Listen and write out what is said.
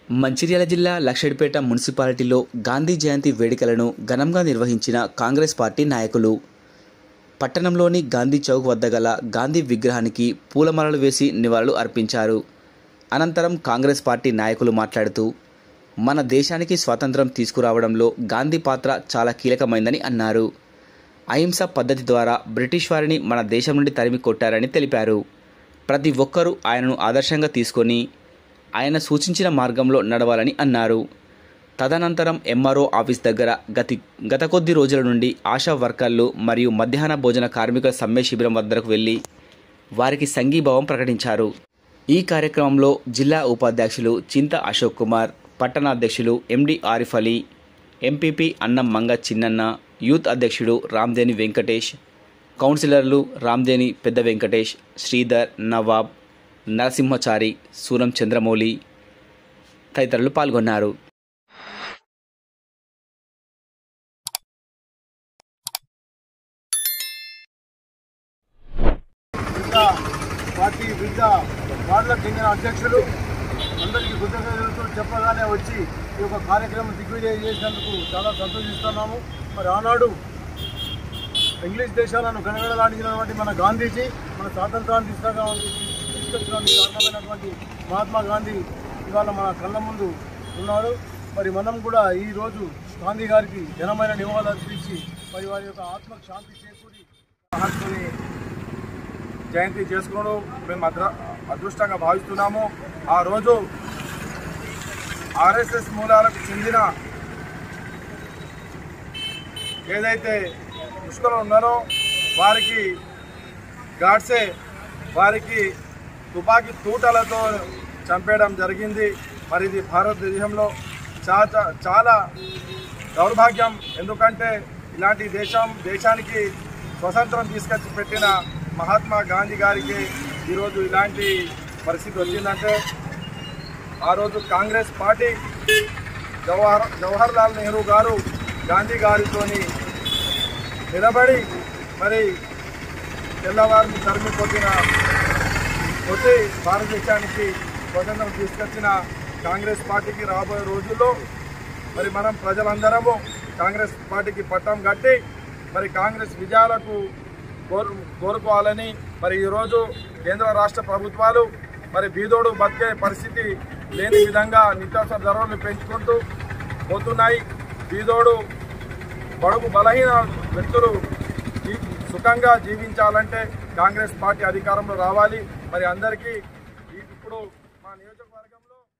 మంచిర్యాల జిల్లా లక్షడిపేట మున్సిపాలిటీలో గాంధీ జయంతి వేడుకలను ఘనంగా నిర్వహించిన కాంగ్రెస్ పార్టీ నాయకులు పట్టణంలోని గాంధీ చౌక్ వద్ద గల గాంధీ విగ్రహానికి పూలమాలలు వేసి నివాళులు అర్పించారు అనంతరం కాంగ్రెస్ పార్టీ నాయకులు మాట్లాడుతూ మన దేశానికి స్వాతంత్రం తీసుకురావడంలో గాంధీ పాత్ర చాలా కీలకమైందని అన్నారు అహింస పద్ధతి ద్వారా బ్రిటిష్ వారిని మన దేశం నుండి తరిమి కొట్టారని తెలిపారు ప్రతి ఒక్కరూ ఆయనను ఆదర్శంగా తీసుకొని ఆయన సూచించిన మార్గంలో నడవాలని అన్నారు తదనంతరం ఎంఆర్ఓ ఆఫీస్ దగ్గర గతి గత కొద్ది రోజుల నుండి ఆశా వర్కర్లు మరియు మధ్యాహ్న భోజన కార్మికుల సమ్మె శిబిరం వద్దకు వెళ్లి వారికి సంఘీభావం ప్రకటించారు ఈ కార్యక్రమంలో జిల్లా ఉపాధ్యక్షులు చింత అశోక్ కుమార్ పట్టణాధ్యక్షులు ఎండి ఆరిఫ్ అలీ ఎంపీపీ అన్నం మంగ చిన్నన్న యూత్ అధ్యక్షుడు రామ్దేని వెంకటేష్ కౌన్సిలర్లు రామ్దేని పెద్ద వెంకటేష్ శ్రీధర్ నవాబ్ నరసింహచారి సూరం చంద్రమౌళి తదితరులు పాల్గొన్నారు వివిధ పార్టీ వివిధ వార్డులకు చెందిన అధ్యక్షులు అందరికీ కృతజ్ఞతలతో చెప్పగానే వచ్చి ఈ యొక్క కార్యక్రమం దిగ్విజయం చేసినందుకు చాలా సంతోషిస్తున్నాము మరి ఆనాడు ఇంగ్లీష్ దేశాలను కనగడలాడించినటువంటి మన గాంధీజీ మన స్వాతంత్రాన్ని తీసుకురా తీసుకొచ్చినందుకు కారణమైనటువంటి మహాత్మా గాంధీ ఇవాళ మన కళ్ళ ముందు ఉన్నాడు మరి మనం కూడా ఈరోజు గాంధీ గారికి ఘనమైన నివాళులు అర్పించి మరి వారి యొక్క ఆత్మకు శాంతి చేకూరి మహాత్ముని జయంతి చేసుకోవడం మేము అద్ర అదృష్టంగా భావిస్తున్నాము ఆ రోజు ఆర్ఎస్ఎస్ మూలాలకు చెందిన ఏదైతే ముష్కలు ఉన్నారో వారికి గాడ్సే వారికి తుపాకీ తూటలతో చంపేయడం జరిగింది మరి ఇది భారతదేశంలో చాలా చాలా దౌర్భాగ్యం ఎందుకంటే ఇలాంటి దేశం దేశానికి స్వతంత్రం తీసుకొచ్చి పెట్టిన మహాత్మా గాంధీ గారికి ఈరోజు ఇలాంటి పరిస్థితి వచ్చిందంటే ఆ రోజు కాంగ్రెస్ పార్టీ జవహర్ జవహర్ లాల్ నెహ్రూ గారు గాంధీ గారితోని నిలబడి మరి తెల్లవారిని తరిమి కొట్టిన కొట్టి భారతదేశానికి స్వతంత్రం తీసుకొచ్చిన కాంగ్రెస్ పార్టీకి రాబోయే రోజుల్లో మరి మనం ప్రజలందరము కాంగ్రెస్ పార్టీకి పట్టం కట్టి మరి కాంగ్రెస్ విజయాలకు కోరు కోరుకోవాలని మరి ఈరోజు కేంద్ర రాష్ట్ర ప్రభుత్వాలు మరి బీదోడు బతికే పరిస్థితి లేని విధంగా నిత్యావసర ధరలు పెంచుకుంటూ పోతున్నాయి బీదోడు బడుగు బలహీన వ్యక్తులు జీ- సుఖంగా జీవించాలంటే కాంగ్రెస్ పార్టీ అధికారంలో రావాలి మరి అందరికీ ఈ- ఇప్పుడు మా నియోజకవర్గంలో